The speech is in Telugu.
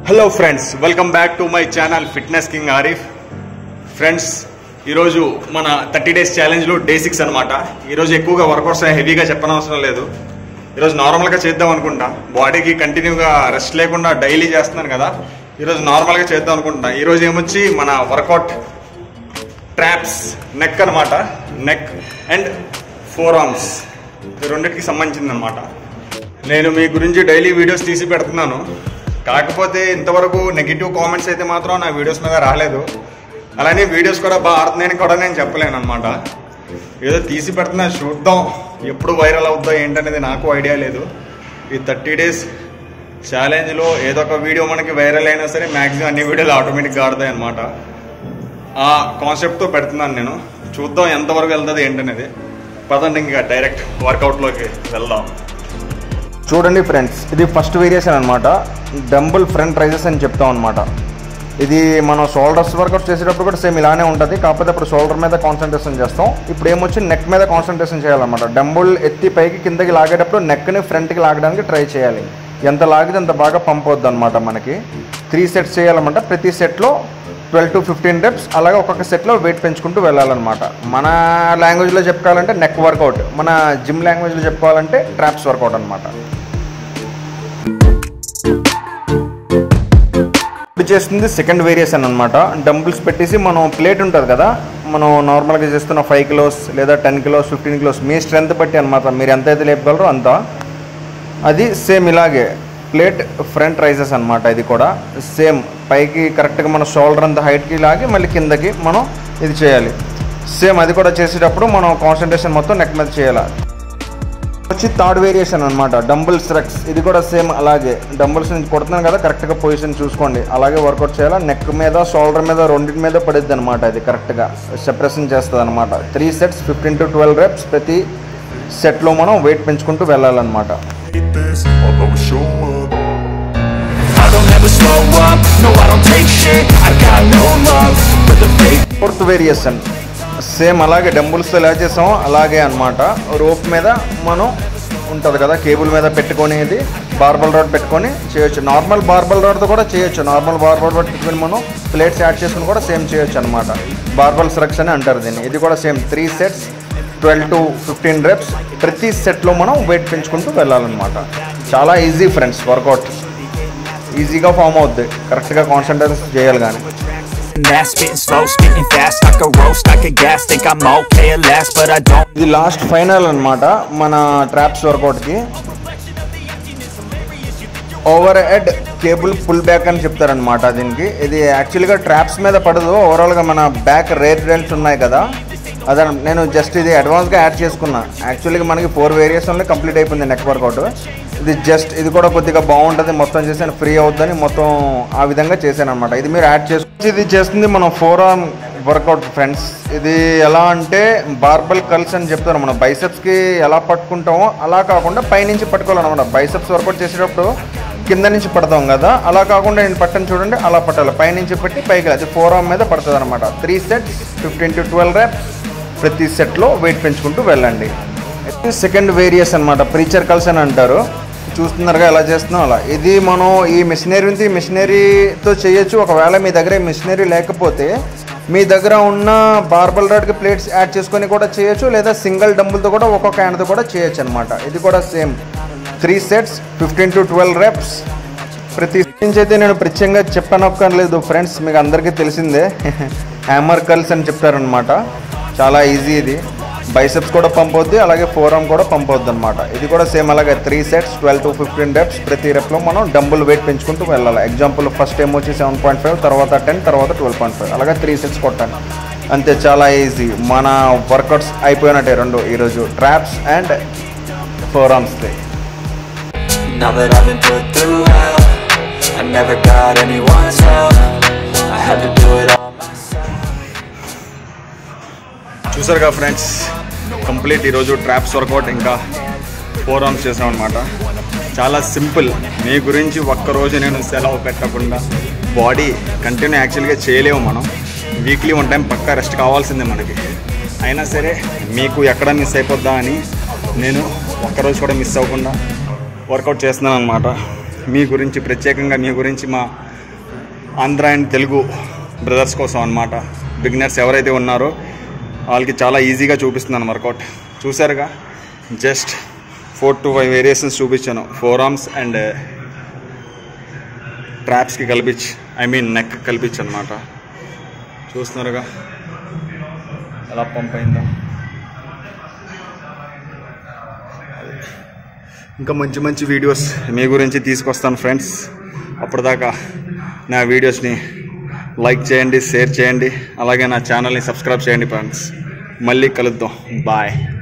Hello friends welcome back to my channel fitness king Arif friends ఈరోజు మన థర్టీ డేస్ ఛాలెంజ్లో డే సిక్స్ అనమాట ఈరోజు ఎక్కువగా వర్కౌట్స్ హెవీగా చెప్పనవసరం లేదు ఈరోజు నార్మల్గా చేద్దాం అనుకుంటా బాడీకి కంటిన్యూగా రెస్ట్ లేకుండా డైలీ చేస్తున్నాను కదా ఈరోజు నార్మల్గా చేద్దాం అనుకుంటా ఈరోజు ఏమొచ్చి మన వర్కౌట్ ట్రాప్స్ నెక్ అనమాట నెక్ అండ్ ఫోర్ ఆర్మ్స్ ఈ రెండింటికి సంబంధించింది అనమాట నేను మీ గురించి డైలీ వీడియోస్ తీసి పెడుతున్నాను కాకపోతే ఇంతవరకు నెగిటివ్ కామెంట్స్ అయితే మాత్రం నా వీడియోస్ మీద రాలేదు అలానే వీడియోస్ కూడా బాగా ఆడుతున్నాయని కూడా నేను చెప్పలేను అనమాట ఏదో తీసి పెడుతున్నా చూద్దాం ఎప్పుడు వైరల్ అవుద్దో ఏంటనేది నాకు ఐడియా లేదు ఈ థర్టీ డేస్ ఛాలెంజ్లో ఏదో ఒక వీడియో మనకి వైరల్ అయినా సరే మ్యాక్సిమం అన్ని వీడియోలు ఆటోమేటిక్గా ఆడతాయి అనమాట ఆ కాన్సెప్ట్తో పెడుతున్నాను నేను చూద్దాం ఎంతవరకు వెళ్తుంది ఏంటనేది పదండి ఇంకా డైరెక్ట్ వర్కౌట్లోకి వెళ్దాం చూడండి ఫ్రెండ్స్ ఇది ఫస్ట్ వేరియేషన్ అనమాట డంబుల్ ఫ్రంట్ రైజెస్ అని చెప్తాం అనమాట ఇది మనం షోల్డర్స్ వర్కౌట్ చేసేటప్పుడు కూడా సేమ్ ఇలానే ఉంటుంది కాకపోతే ఇప్పుడు షోల్డర్ మీద కాన్సన్ట్రేషన్ చేస్తాం ఇప్పుడు ఏమొచ్చి నెక్ మీద కాన్సన్ట్రేషన్ చేయాలన్నమాట డంబుల్ ఎత్తి పైకి కిందకి లాగేటప్పుడు నెక్ని ఫ్రంట్కి లాగడానికి ట్రై చేయాలి ఎంత లాగితే అంత బాగా పంప్ అవుద్ది అనమాట మనకి త్రీ సెట్స్ చేయాలన్నమాట ప్రతి సెట్లో ట్వెల్వ్ టు ఫిఫ్టీన్ రెప్స్ అలాగే ఒక్కొక్క సెట్లో వెయిట్ పెంచుకుంటూ వెళ్ళాలన్నమాట మన లాంగ్వేజ్లో చెప్పుకోవాలంటే నెక్ వర్కౌట్ మన జిమ్ లాంగ్వేజ్లో చెప్పుకోవాలంటే ట్రాప్స్ వర్కౌట్ అనమాట ఇప్పుడు చేస్తుంది సెకండ్ వేరియేషన్ అనమాట డంబుల్స్ పెట్టేసి మనం ప్లేట్ ఉంటుంది కదా మనం నార్మల్గా చేస్తున్న ఫైవ్ కిలోస్ లేదా టెన్ కిలోస్ ఫిఫ్టీన్ కిలోస్ మీ స్ట్రెంత్ బట్టి అనమాట మీరు ఎంత అయితే లేపగలరో అంత అది సేమ్ ఇలాగే ప్లేట్ ఫ్రంట్ రైజెస్ అనమాట ఇది కూడా సేమ్ పైకి కరెక్ట్గా మన షోల్డర్ అంత హైట్కి లాగి మళ్ళీ కిందకి మనం ఇది చేయాలి సేమ్ అది కూడా చేసేటప్పుడు మనం కాన్సన్ట్రేషన్ మొత్తం నెక్ మీద చేయాలి వచ్చి థర్డ్ వేరియేషన్ అనమాట డంబుల్స్ రెక్స్ ఇది కూడా సేమ్ అలాగే డంబుల్స్ నుంచి కొడుతున్నాను కదా కరెక్ట్గా పొజిషన్ చూసుకోండి అలాగే వర్కౌట్ చేయాలి నెక్ మీద షోల్డర్ మీద రెండింటి మీద పడుద్ది అనమాట ఇది కరెక్ట్గా సెపరేషన్ చేస్తుంది అనమాట three sets fifteen to twelve reps ప్రతి సెట్లో మనం వెయిట్ పెంచుకుంటూ వెళ్ళాలన్నమాట this, although we show up. I don't ever slow up, no I don't take shit I got no love for the fake fourth variation same అలాగే డంబుల్స్ ఎలా చేసామో అలాగే అనమాట రోప్ మీద మనం ఉంటుంది కదా కేబుల్ మీద పెట్టుకునేది బార్బల్ రాడ్ పెట్టుకొని చేయొచ్చు నార్మల్ బార్బల్ రాడ్తో కూడా చేయొచ్చు నార్మల్ బార్బల్ రాడ్ పెట్టుకొని మనం ప్లేట్స్ యాడ్ చేసుకుని కూడా సేమ్ చేయొచ్చు అనమాట బార్బల్ సెలక్స్ అని అంటారు దీన్ని ఇది కూడా same three sets twelve to fifteen reps ప్రతి సెట్లో మనం వెయిట్ పెంచుకుంటూ వెళ్ళాలన్నమాట చాలా ఈజీ ఫ్రెండ్స్ వర్కౌట్ ఈజీగా ఫామ్ అవుద్ది కరెక్ట్గా కాన్సన్ట్రేషన్ చేయాలి కానీ Mass spitting slow, spitting fast like a roast, like a gas Think I'm okay at last, but I don't ఇది లాస్ట్ ఫైనల్ అన్నమాట మన ట్రాప్స్ వర్కౌట్కి overhead cable pull back అని చెప్తారనమాట దీనికి ఇది యాక్చువల్గా ట్రాప్స్ మీద పడదు ఓవరాల్గా మన బ్యాక్ రేర్ రైల్స్ ఉన్నాయి కదా అదే నేను జస్ట్ ఇది అడ్వాన్స్గా యాడ్ చేసుకున్నా యాక్చువల్గా మనకి ఫోర్ వేరియేషన్లో కంప్లీట్ అయిపోయింది నెక్ వర్కౌట్ ఇది జస్ట్ ఇది కూడా కొద్దిగా బాగుంటుంది మొత్తం చేసాను ఫ్రీ అవుద్దని మొత్తం ఆ విధంగా చేశాను అనమాట ఇది మీరు యాడ్ చేసుకుని ఇది చేస్తుంది మనం ఫోర్ ఆర్మ్ వర్కౌట్ ఫ్రెండ్స్ ఇది ఎలా అంటే బార్బల్ కల్స్ అని చెప్తారు మనం బైసెప్స్కి ఎలా పట్టుకుంటామో అలా కాకుండా పైనుంచి పట్టుకోవాలన్నమాట బైసెప్స్ వర్కౌట్ చేసేటప్పుడు కింద నుంచి పడతాం కదా అలా కాకుండా నేను పట్టని చూడండి అలా పట్టాలి పైనుంచి పెట్టి పైకి అది ఫోర్ ఆర్మ్ మీద పడుతుంది అనమాట three sets fifteen to twelve reps ప్రతి సెట్లో వెయిట్ పెంచుకుంటూ వెళ్ళండి సెకండ్ వేరియస్ అనమాట ప్రీచర్ కల్స్ అని అంటారు చూస్తున్నారుగా ఎలా చేస్తున్నాం అలా ఇది మనం ఈ మిషనరీ మిషనరీతో చేయొచ్చు ఒకవేళ మీ దగ్గర ఈ మిషనరీ లేకపోతే మీ దగ్గర ఉన్న బార్బల్ రాడ్కి ప్లేట్స్ యాడ్ చేసుకొని కూడా చేయొచ్చు లేదా సింగిల్ డంబుల్తో కూడా ఒక్కొక్క హ్యాండ్తో కూడా చేయొచ్చు అనమాట ఇది కూడా same three sets fifteen to twelve reps ప్రతి నుంచి అయితే నేను ప్రత్యేకంగా చెప్పనక్కర్లేదు ఫ్రెండ్స్ మీకు అందరికీ తెలిసిందే హ్యామర్ కల్స్ అని చెప్తారనమాట చాలా ఈజీ ఇది బైసెప్స్ కూడా పంపొద్ది అలాగే ఫోర్ ఆర్మ్ కూడా పంపొద్దు అనమాట ఇది కూడా సేమ్ అలాగే three sets twelve to fifteen reps ప్రతి రెప్లో మనం డంబుల్ వెయిట్ పెంచుకుంటూ వెళ్ళాలి ఎగ్జాంపుల్ ఫస్ట్ టైం వచ్చి సెవెన్ పాయింట్ ఫైవ్ తర్వాత టెన్ తర్వాత ట్వెల్వ్ పాయింట్ ఫైవ్ అలాగే త్రీ సెట్స్ కొట్టాను అంతే చాలా ఈజీ మన వర్కౌట్స్ అయిపోయినట్టే రెండు ఈరోజు ట్రాప్స్ అండ్ ఫోర్ ఆర్మ్స్ది Now that I've been put through hell I never got anyone's help I had to do it all myself చూసారుగా ఫ్రెండ్స్ కంప్లీట్ ఈరోజు ట్రాప్స్ వర్కౌట్ ఇంకా ఫోర్ ఆర్మ్స్ చేసాం అనమాట చాలా సింపుల్ మీ గురించి ఒక్కరోజు నేను సెలవు పెట్టకుండా బాడీ కంటిన్యూ యాక్చువల్గా చేయలేము మనం వీక్లీ వన్ టైం పక్కా రెస్ట్ కావాల్సిందే మనకి అయినా సరే మీకు ఎక్కడ మిస్ అయిపోద్దా అని నేను ఒక్కరోజు కూడా మిస్ అవ్వకుండా వర్కౌట్ చేస్తున్నాను అనమాట మీ గురించి ప్రత్యేకంగా మీ గురించి మా ఆంధ్ర అండ్ తెలుగు బ్రదర్స్ కోసం అనమాట బిగినర్స్ ఎవరైతే ఉన్నారో వాళ్ళకి చాలా ఈజీగా చూపిస్తున్నాను వర్కౌట్ చూసారుగా just four to five variations చూపించాను ఫోర్ ఆర్మ్స్ అండ్ ట్రాప్స్కి కల్పించి ఐ మీన్ నెక్ కల్పించి అనమాట చూస్తున్నారుగా ఎలా పంప్ అయిందో ఇంకా మంచి మంచి వీడియోస్ మీ గురించి తీసుకొస్తాను ఫ్రెండ్స్ అప్పటిదాకా నా వీడియోస్ని లైక్ చేయండి షేర్ చేయండి అలాగే నా ఛానల్ని సబ్స్క్రైబ్ చేయండి ఫ్రెండ్స్ మళ్ళీ కలుద్దాం బాయ్